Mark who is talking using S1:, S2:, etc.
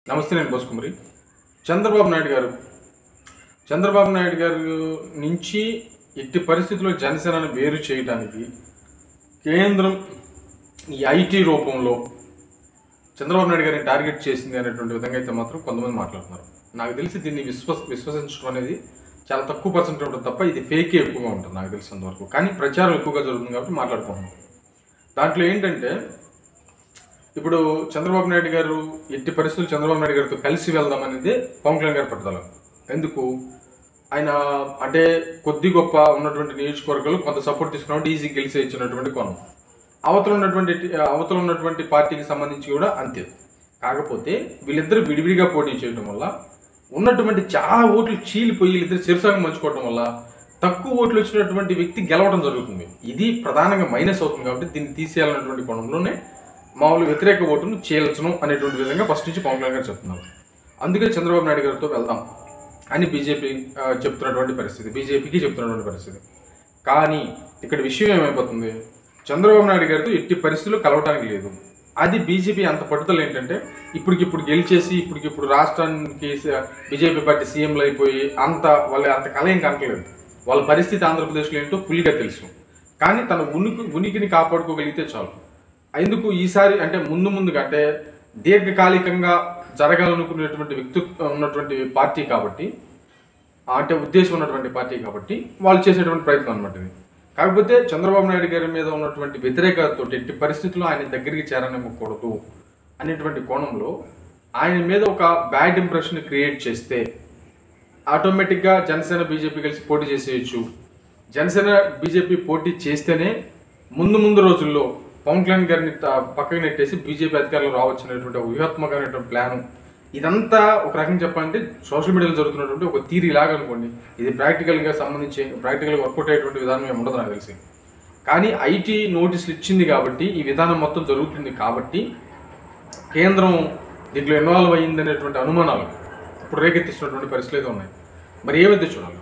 S1: నమస్తే నేను బోసుకుమరి చంద్రబాబు నాయుడు గారు చంద్రబాబు నాయుడు గారు నుంచి ఎట్టి పరిస్థితుల్లో జనసేనను వేరు చేయడానికి కేంద్రం ఈ ఐటీ రూపంలో చంద్రబాబు నాయుడు గారిని టార్గెట్ చేసింది అనేటువంటి విధంగా అయితే మాత్రం కొంతమంది మాట్లాడుతున్నారు నాకు తెలిసి దీన్ని విశ్వ విశ్వసించడం అనేది చాలా తక్కువ పర్సెంట్ ఉంటుంది తప్ప ఇది ఫేకే ఎక్కువగా ఉంటుంది నాకు తెలిసినంత వరకు కానీ ప్రచారం ఎక్కువగా జరుగుతుంది కాబట్టి మాట్లాడుకుంటున్నాం దాంట్లో ఏంటంటే ఇప్పుడు చంద్రబాబు నాయుడు గారు ఎట్టి పరిస్థితులు చంద్రబాబు నాయుడు గారితో కలిసి వెళ్దాం అనేది పవన్ కళ్యాణ్ గారి పట్టుదల ఎందుకు ఆయన అంటే కొద్ది గొప్ప ఉన్నటువంటి నియోజకవర్గాలు కొంత సపోర్ట్ తీసుకున్నప్పుడు ఈజీ గెలిచి ఇచ్చినటువంటి కోణం అవతల ఉన్నటువంటి అవతల ఉన్నటువంటి పార్టీకి సంబంధించి కూడా అంతే కాకపోతే వీళ్ళిద్దరు విడివిడిగా పోటీ చేయడం వల్ల ఉన్నటువంటి చాలా ఓట్లు చీలిపోయి వీళ్ళిద్దరు చిరసంగం మంచుకోవడం వల్ల తక్కువ ఓట్లు వచ్చినటువంటి వ్యక్తి గెలవడం జరుగుతుంది ఇది ప్రధానంగా మైనస్ అవుతుంది కాబట్టి దీన్ని తీసేయాలన్నటువంటి కోణంలోనే మామూలు వ్యతిరేక ఓటును చీల్చను అనేటువంటి విధంగా ఫస్ట్ నుంచి పవన్ కళ్యాణ్ గారు చెప్తున్నారు అందుకే చంద్రబాబు నాయుడు గారితో వెళ్దాం అని బీజేపీ ఆ, చెప్తున్నటువంటి పరిస్థితి బీజేపీకి చెప్తున్నటువంటి పరిస్థితి కానీ ఇక్కడ విషయం ఏమైపోతుంది చంద్రబాబు నాయుడు గారితో ఎట్టి పరిస్థితుల్లో కలవటానికి లేదు అది బీజేపీ అంత పట్టుదల ఏంటంటే ఇప్పటికిప్పుడు గెలిచేసి ఇప్పటికిప్పుడు రాష్ట్రానికి స- బీజేపీ పార్టీ సీఎంలు అయిపోయి అంత వాళ్ళ అంత కల ఏం కనకలేదు వాళ్ళ పరిస్థితి ఆంధ్రప్రదేశ్లో ఏంటో ఫుల్గా తెలుసు కానీ తన ఉనికి ఉనికిని కాపాడుకోగలిగితే చాలు ఎందుకు ఈసారి అంటే ముందు ముందుగా అంటే దీర్ఘకాలికంగా జరగాలనుకునేటువంటి వ్యక్తి ఉన్నటువంటి పార్టీ కాబట్టి అంటే ఉద్దేశం ఉన్నటువంటి పార్టీ కాబట్టి వాళ్ళు చేసేటువంటి ప్రయత్నం అనమాట ఇది కాకపోతే చంద్రబాబు నాయుడు గారి మీద ఉన్నటువంటి వ్యతిరేకతతో ఎట్టి పరిస్థితుల్లో ఆయన దగ్గరికి చేరనివ్వకూడదు అనేటువంటి కోణంలో ఆయన మీద ఒక బ్యాడ్ ఇంప్రెషన్ క్రియేట్ చేస్తే ఆటోమేటిక్గా జనసేన బీజేపీ కలిసి పోటీ చేసేయచ్చు జనసేన బీజేపీ పోటీ చేస్తేనే ముందు ముందు రోజుల్లో పవన్ కళ్యాణ్ గారిని త- పక్కకి నెట్టేసి బీజేపీ అధికారులు రావచ్చు అనేటువంటి ఒక వ్యూహాత్మకమైనటువంటి ప్లాన్ ఇదంతా ఒక రకంగా చెప్పాలంటే సోషల్ మీడియాలో జరుగుతున్నటువంటి ఒక థీరీ లాగా అనుకోండి ఇది ప్రాక్టికల్గా సంబంధించి ప్రాక్టికల్గా వర్కౌట్ అయ్యేటువంటి విధానం ఏమి ఉండదు నాకు తెలిసి కానీ ఐటీ నోటీసులు ఇచ్చింది కాబట్టి ఈ విధానం మొత్తం జరుగుతుంది కాబట్టి కేంద్రం దీంట్లో ఇన్వాల్వ్ అయ్యింది అనేటువంటి అనుమానాలు ఇప్పుడు రేకెత్తిస్తున్నటువంటి పరిస్థితులు అయితే ఉన్నాయి మరి ఏమైతే చూడాలి